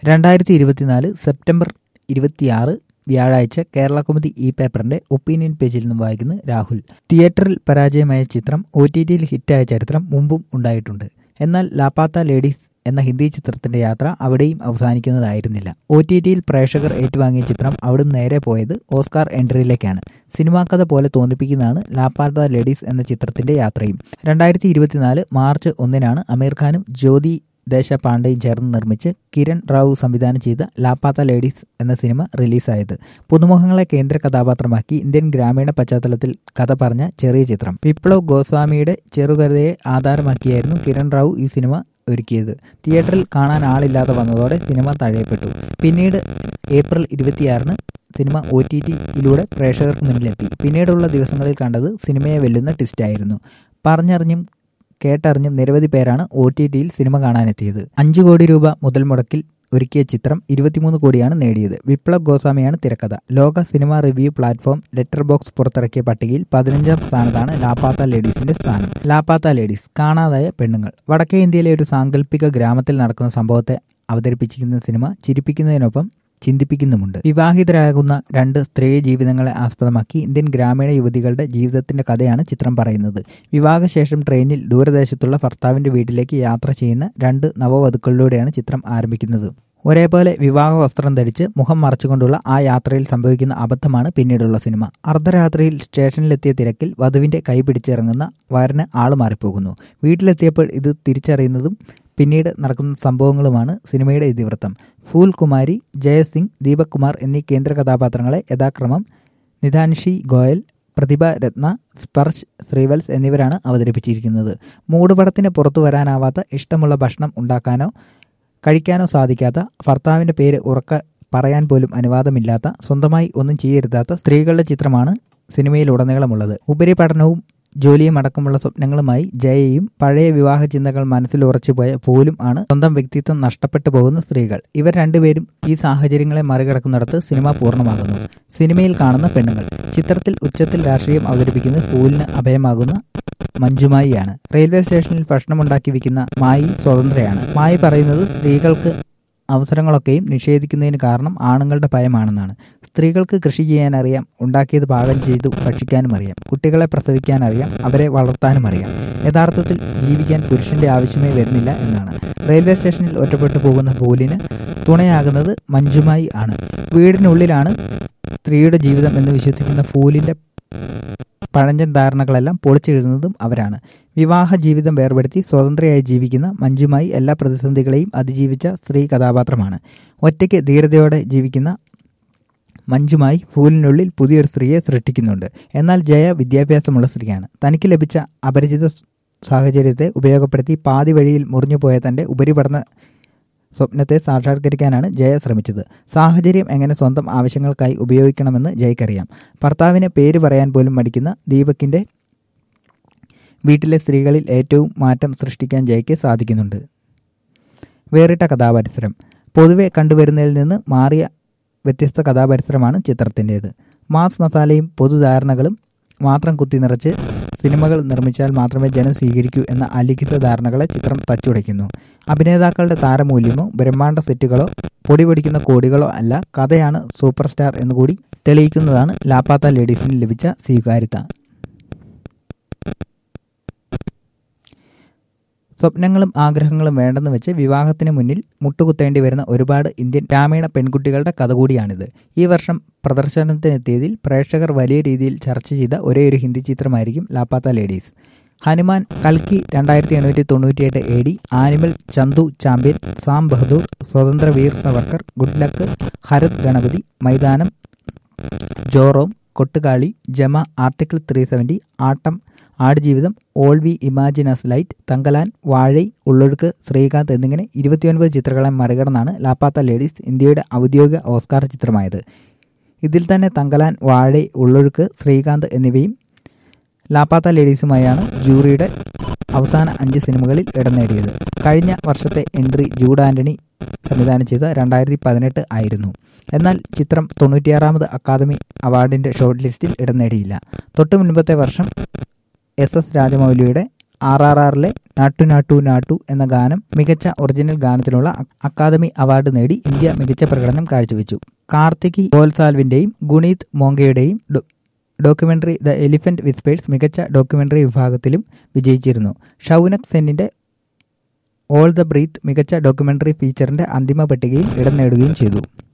രണ്ടായിരത്തി ഇരുപത്തിനാല് സെപ്റ്റംബർ ഇരുപത്തിയാറ് വ്യാഴാഴ്ച കേരള കൗമുദി ഇ പേപ്പറിന്റെ ഒപ്പീനിയൻ പേജിൽ നിന്നും വായിക്കുന്നു രാഹുൽ തിയേറ്ററിൽ പരാജയമായ ചിത്രം ഒ ടി ടിയിൽ ഹിറ്റായ ചരിത്രം മുമ്പും ഉണ്ടായിട്ടുണ്ട് എന്നാൽ ലാപ്പാത്ത ലേഡീസ് എന്ന ഹിന്ദി ചിത്രത്തിന്റെ യാത്ര അവിടെയും അവസാനിക്കുന്നതായിരുന്നില്ല ഒ ടി ടിയിൽ പ്രേക്ഷകർ ഏറ്റുവാങ്ങിയ ചിത്രം അവിടുന്ന് നേരെ പോയത് ഓസ്കാർ എൻട്രിയിലേക്കാണ് സിനിമാ കഥ പോലെ തോന്നിപ്പിക്കുന്നതാണ് ലാപ്പാത്ത ലേഡീസ് എന്ന ചിത്രത്തിന്റെ യാത്രയും രണ്ടായിരത്തി ഇരുപത്തിനാല് മാർച്ച് ഒന്നിനാണ് അമീർ ഖാനും ജ്യോതി ദേശപാണ്ഡെയും ചേർന്ന് നിർമ്മിച്ച് കിരൺ റാവു സംവിധാനം ചെയ്ത ലാപ്പാത്ത ലേഡീസ് എന്ന സിനിമ റിലീസായത് പുതുമുഖങ്ങളെ കേന്ദ്ര കഥാപാത്രമാക്കി ഇന്ത്യൻ ഗ്രാമീണ പശ്ചാത്തലത്തിൽ കഥ പറഞ്ഞ ചെറിയ ചിത്രം വിപ്ലവ് ഗോസ്വാമിയുടെ ചെറുകഥയെ ആധാരമാക്കിയായിരുന്നു കിരൺ റാവു ഈ സിനിമ ഒരുക്കിയത് തിയേറ്ററിൽ കാണാൻ ആളില്ലാതെ വന്നതോടെ സിനിമ തഴയപ്പെട്ടു പിന്നീട് ഏപ്രിൽ ഇരുപത്തിയാറിന് സിനിമ ഒ ടി ടിയിലൂടെ പ്രേക്ഷകർക്ക് മുന്നിലെത്തി പിന്നീടുള്ള ദിവസങ്ങളിൽ കണ്ടത് സിനിമയെ വെല്ലുന്ന ട്വിസ്റ്റായിരുന്നു പറഞ്ഞറിഞ്ഞും കേട്ടറിഞ്ഞും നിരവധി പേരാണ് ഒ ടി ടിയിൽ സിനിമ കാണാനെത്തിയത് അഞ്ചു കോടി രൂപ മുതൽ മുടക്കിൽ ഒരുക്കിയ ചിത്രം ഇരുപത്തിമൂന്ന് കോടിയാണ് നേടിയത് വിപ്ലവ് ഗോസ്വാമിയാണ് തിരക്കഥ ലോക cinema review platform Letterboxd പുറത്തിറക്കിയ പട്ടികയിൽ പതിനഞ്ചാം സ്ഥാനത്താണ് ലാപ്പാത്ത ലേഡീസിന്റെ സ്ഥാനം ലാപ്പാത്ത ലേഡീസ് കാണാതായ പെണ്ണുങ്ങൾ വടക്കേ ഇന്ത്യയിലെ ഒരു സാങ്കല്പിക ഗ്രാമത്തിൽ നടക്കുന്ന സംഭവത്തെ അവതരിപ്പിച്ചിരിക്കുന്ന സിനിമ ചിരിപ്പിക്കുന്നതിനൊപ്പം ചിന്തിപ്പിക്കുന്നുമുണ്ട് വിവാഹിതരാകുന്ന രണ്ട് സ്ത്രീ ജീവിതങ്ങളെ ആസ്പദമാക്കി ഇന്ത്യൻ ഗ്രാമീണ യുവതികളുടെ ജീവിതത്തിന്റെ കഥയാണ് ചിത്രം പറയുന്നത് വിവാഹശേഷം ട്രെയിനിൽ ദൂരദേശത്തുള്ള ഭർത്താവിന്റെ വീട്ടിലേക്ക് യാത്ര ചെയ്യുന്ന രണ്ട് നവവധുക്കളിലൂടെയാണ് ചിത്രം ആരംഭിക്കുന്നത് ഒരേപോലെ വിവാഹ വസ്ത്രം ധരിച്ച് മുഖം മറച്ചുകൊണ്ടുള്ള ആ യാത്രയിൽ സംഭവിക്കുന്ന അബദ്ധമാണ് പിന്നീടുള്ള സിനിമ അർദ്ധരാത്രിയിൽ സ്റ്റേഷനിലെത്തിയ തിരക്കിൽ വധുവിന്റെ കൈ പിടിച്ചിറങ്ങുന്ന വരന് ആള് മാറിപ്പോകുന്നു വീട്ടിലെത്തിയപ്പോൾ ഇത് തിരിച്ചറിയുന്നതും പിന്നീട് നടക്കുന്ന സംഭവങ്ങളുമാണ് സിനിമയുടെ ഇതിവൃത്തം ഫൂൽ കുമാരി ജയസിംഗ് ദീപക് കുമാർ എന്നീ കേന്ദ്ര കഥാപാത്രങ്ങളെ യഥാക്രമം നിധാൻഷി ഗോയൽ പ്രതിഭ രത്ന സ്പർശ് ശ്രീവത്സ് എന്നിവരാണ് അവതരിപ്പിച്ചിരിക്കുന്നത് മൂടുപടത്തിന് പുറത്തു വരാനാവാത്ത ഇഷ്ടമുള്ള ഭക്ഷണം ഉണ്ടാക്കാനോ കഴിക്കാനോ സാധിക്കാത്ത ഭർത്താവിന്റെ പേര് ഉറക്ക പറയാൻ പോലും അനുവാദമില്ലാത്ത സ്വന്തമായി ഒന്നും ചെയ്യരുതാത്ത സ്ത്രീകളുടെ ചിത്രമാണ് സിനിമയിലുടനീളമുള്ളത് ഉപരിപഠനവും ജോലിയും അടക്കമുള്ള സ്വപ്നങ്ങളുമായി ജയയും പഴയ വിവാഹ ചിന്തകൾ മനസ്സിൽ ഉറച്ചുപോയ പോലും ആണ് സ്വന്തം വ്യക്തിത്വം നഷ്ടപ്പെട്ടു പോകുന്ന സ്ത്രീകൾ ഇവർ രണ്ടുപേരും ഈ സാഹചര്യങ്ങളെ മറികടക്കുന്നിടത്ത് സിനിമ പൂർണ്ണമാകുന്നു സിനിമയിൽ കാണുന്ന പെണ്ണുങ്ങൾ ചിത്രത്തിൽ ഉച്ചത്തിൽ രാഷ്ട്രീയം അവതരിപ്പിക്കുന്നത് പൂലിന് അഭയമാകുന്ന മഞ്ജുമായിയാണ് റെയിൽവേ സ്റ്റേഷനിൽ ഭക്ഷണമുണ്ടാക്കി വിൽക്കുന്ന മായി സ്വതന്ത്രയാണ് മായി പറയുന്നത് സ്ത്രീകൾക്ക് അവസരങ്ങളൊക്കെയും നിഷേധിക്കുന്നതിന് കാരണം ആണുങ്ങളുടെ ഭയമാണെന്നാണ് സ്ത്രീകൾക്ക് കൃഷി ചെയ്യാൻ അറിയാം ഉണ്ടാക്കിയത് പാകം ചെയ്തു ഭക്ഷിക്കാനും അറിയാം കുട്ടികളെ പ്രസവിക്കാൻ അറിയാം അവരെ വളർത്താനും അറിയാം യഥാർത്ഥത്തിൽ ജീവിക്കാൻ പുരുഷന്റെ ആവശ്യമേ വരുന്നില്ല എന്നാണ് റെയിൽവേ സ്റ്റേഷനിൽ ഒറ്റപ്പെട്ടു പോകുന്ന പൂലിന് തുണയാകുന്നത് മഞ്ജുമായി ആണ് വീടിനുള്ളിലാണ് സ്ത്രീയുടെ ജീവിതം എന്ന് വിശ്വസിക്കുന്ന പൂലിന്റെ പഴഞ്ചൻ ധാരണകളെല്ലാം പൊളിച്ചെഴുതുന്നതും അവരാണ് വിവാഹ ജീവിതം വേർപെടുത്തി സ്വതന്ത്രയായി ജീവിക്കുന്ന മഞ്ജുമായി എല്ലാ പ്രതിസന്ധികളെയും അതിജീവിച്ച സ്ത്രീ കഥാപാത്രമാണ് ഒറ്റയ്ക്ക് ധീരതയോടെ ജീവിക്കുന്ന മഞ്ജുമായി ഫൂലിനുള്ളിൽ പുതിയൊരു സ്ത്രീയെ സൃഷ്ടിക്കുന്നുണ്ട് എന്നാൽ ജയ വിദ്യാഭ്യാസമുള്ള സ്ത്രീയാണ് തനിക്ക് ലഭിച്ച അപരിചിത സാഹചര്യത്തെ ഉപയോഗപ്പെടുത്തി പാതി വഴിയിൽ മുറിഞ്ഞുപോയ തന്റെ ഉപരിപഠന സ്വപ്നത്തെ സാക്ഷാത്കരിക്കാനാണ് ജയ ശ്രമിച്ചത് സാഹചര്യം എങ്ങനെ സ്വന്തം ആവശ്യങ്ങൾക്കായി ഉപയോഗിക്കണമെന്ന് ജയക്കറിയാം ഭർത്താവിന് പേര് പറയാൻ പോലും മടിക്കുന്ന ദീപകിന്റെ വീട്ടിലെ സ്ത്രീകളിൽ ഏറ്റവും മാറ്റം സൃഷ്ടിക്കാൻ ജയയ്ക്ക് സാധിക്കുന്നുണ്ട് വേറിട്ട കഥാപരിസരം പൊതുവെ കണ്ടുവരുന്നതിൽ നിന്ന് മാറിയ വ്യത്യസ്ത കഥാപരിസരമാണ് ചിത്രത്തിൻ്റേത് മാസ് മസാലയും പൊതുധാരണകളും മാത്രം കുത്തി നിറച്ച് സിനിമകൾ നിർമ്മിച്ചാൽ മാത്രമേ ജനം സ്വീകരിക്കൂ എന്ന അലിഖിത ധാരണകളെ ചിത്രം തച്ചുടയ്ക്കുന്നു അഭിനേതാക്കളുടെ താരമൂല്യമോ ബ്രഹ്മാണ്ഡ സെറ്റുകളോ പൊടി പൊടിക്കുന്ന കോടികളോ അല്ല കഥയാണ് സൂപ്പർ സ്റ്റാർ എന്നുകൂടി തെളിയിക്കുന്നതാണ് ലാപ്പാത്ത ലേഡീസിന് ലഭിച്ച സ്വീകാര്യത സ്വപ്നങ്ങളും ആഗ്രഹങ്ങളും വേണ്ടെന്ന് വെച്ച് വിവാഹത്തിന് മുന്നിൽ മുട്ടുകുത്തേണ്ടി വരുന്ന ഒരുപാട് ഇന്ത്യൻ ഗ്രാമീണ പെൺകുട്ടികളുടെ കഥ കൂടിയാണിത് ഈ വർഷം പ്രദർശനത്തിനെത്തിയതിൽ പ്രേക്ഷകർ വലിയ രീതിയിൽ ചർച്ച ചെയ്ത ഒരേ ഒരു ഹിന്ദി ചിത്രമായിരിക്കും ലാപ്പാത്ത ലേഡീസ് ഹനുമാൻ കൽക്കി രണ്ടായിരത്തി എണ്ണൂറ്റി തൊണ്ണൂറ്റിയെട്ട് A D animal Chandu champion Sam Bahadur Swatantra Veer Savarkar good luck ഹരത് Ganapath Maidaan Joram Kottukkaali Jama article three seventy Aattam Aadujeevitham all we imagine as light Thangalaan Vaazhai Ullozhukku Srikanth എന്നിങ്ങനെ ഇരുപത്തിയൊൻപത് ചിത്രങ്ങളെ മറികടന്നാണ് ലാപ്പാത്ത ലേഡീസ് ഇന്ത്യയുടെ ഔദ്യോഗിക ഓസ്കാർ ചിത്രമായത് ഇതിൽ തന്നെ തങ്കലാൻ വാഴൈ ഉള്ളൊഴുക്ക് ശ്രീകാന്ത് എന്നിവയും ലാപ്പാത്ത ലേഡീസുമായാണ് ജൂറിയുടെ അവസാന അഞ്ച് സിനിമകളിൽ ഇടം നേടിയത് കഴിഞ്ഞ വർഷത്തെ എൻട്രി ജൂഡ് ആന്റണി സംവിധാനം ചെയ്ത രണ്ടായിരത്തി പതിനെട്ട് ആയിരുന്നു എന്നാൽ ചിത്രം തൊണ്ണൂറ്റിയാറാമത് അക്കാദമി അവാർഡിന്റെ ഷോർട്ട് ലിസ്റ്റിൽ ഇടം നേടിയില്ല തൊട്ടു മുൻപത്തെ വർഷം എസ് എസ് രാജമൗലിയുടെ ആർ ആർ ആറിലെ നാട്ടു നാട്ടു നാട്ടു എന്ന ഗാനം മികച്ച ഒറിജിനൽ ഗാനത്തിനുള്ള അക്കാദമി അവാർഡ് നേടി ഇന്ത്യ മികച്ച പ്രകടനം കാഴ്ചവെച്ചു കാർത്തികി ഗോൽസാൽവിന്റെയും ഗുണീത് മോങ്കയുടെയും ഡോക്യുമെന്ററി ദ എലിഫന്റ് വിസ്പേഴ്സ് മികച്ച ഡോക്യുമെന്ററി വിഭാഗത്തിലും വിജയിച്ചിരുന്നു ഷൗനക് സെന്നിന്റെ ഓൾ ദ ബ്രീത്ത് മികച്ച ഡോക്യുമെന്ററി ഫീച്ചറിന്റെ അന്തിമ പട്ടികയിൽ ഇടം നേടുകയും ചെയ്തു